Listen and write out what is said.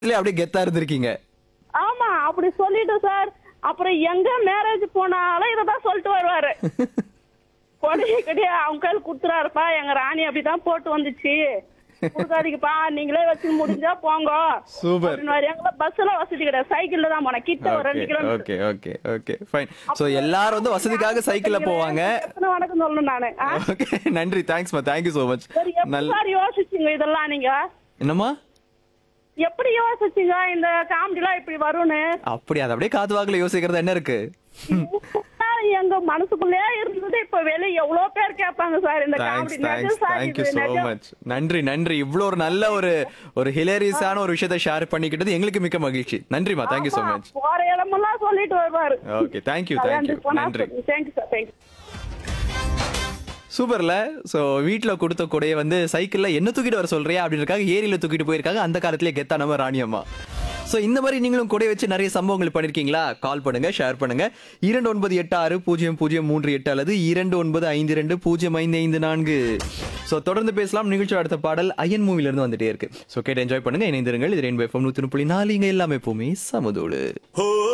இல்ல அப்படியே கெத்தா இருந்திருக்கீங்க ஆமா அப்படி சொல்லிட்டு சார் அப்புறம் எங்க மேரேஜ் போனாலும் இததான் சொல்லிட்டு வருவாரு கொடைய கடிய அவங்க கையில் குடுத்துறாருப்பா எங்க ராணி அப்படிதான் போட்டு வந்துச்சு கொடுக்காதீங்கப்பா நீங்களே வச்சு முடிஞ்சா போங்க Super. அப்படின்னாரு. எங்க பஸ்ல வசதி கிடையாது சைக்கிள்ல தான் போனேன் கிட்ட ஒரு ரெண்டு kilometre okay okay okay fine so எல்லாரும் வந்து வசதிக்காக சைக்கிள்ல போவாங்க எத்தனை வணக்கம் சொல்லணும் நானு ஆ? ஓகே நன்றி தேங்க்ஸ்மா தேங்க்யூ so மச் சரி, எப்படி நல்ல சார் யோசிச்சீங்க இதெல்லாம் நீங்க என்னம்மா எப்படி யோசிச்சீங்க இந்த காமெடி எல்லாம் இப்படி வரும்னு அப்படி அதை அப்படியே காது வாக்குல யோசிக்கிறது என்ன இருக்கு சார், எங்க மனசுக்குள்ளே இருந்தது இப்ப வெளிய எவ்வளவு பேர் கேட்பாங்க சார் இந்த தேங்க்ஸ் காமெடி நிஜம் தேங்க்ஸ் சார் தேங்க்யூ இது so நிஜம். மச் நன்றி நன்றி இவ்வளோ ஒரு நல்ல ஒரு ஒரு ஹிலேரியஸான ஒரு விஷயத்தை ஷேர் பண்ணிக்கிட்டது எங்களுக்கு மிக்க மகிழ்ச்சி நன்றிமா தேங்க்யூ so ஆமா, மச் போற இடமெல்லாம் சொல்லிட்டு வருவாரு ஓகே தேங்க்யூ தேங்க்யூ நன்றி தேங்க்யூ சார் தேங்க்யூ சூப்பர்ல சோ வீட்ல கொடுத்த கொடையை வந்து சைக்கிள்ல என்ன தூக்கிட்டு வர சொல்றியா அப்படின்றக்காக ஏரியில தூக்கிட்டு போயிருக்காங்க அந்த காலத்திலே கெத்தா நம்ம ராணியம்மா சோ இந்த மாதிரி நீங்களும் கொடை வச்சு நிறைய சம்பவங்கள் பண்ணிருக்கீங்களா கால் பண்ணுங்க ஷேர் பண்ணுங்க இரண்டு ஒன்பது எட்டு ஆறு பூஜ்ஜியம் பூஜ்ஜியம் மூன்று எட்டு அல்லது இரண்டு ஒன்பது ஐந்து ரெண்டு பூஜ்ஜியம் ஐந்து ஐந்து நான்கு சோ தொடர்ந்து பேசலாம் நிகழ்ச்சி அடுத்த பாடல் அயன் மூவில இருந்து வந்துட்டே இருக்கு சோ கேட்டு என்ஜாய் பண்ணுங்க இணைந்திருங்கள் இது ரெயின்பை எஃப்எம் நூத்தி புள்ளி நாலு இங்க எல்லாமே எப்பவுமே சமதோடு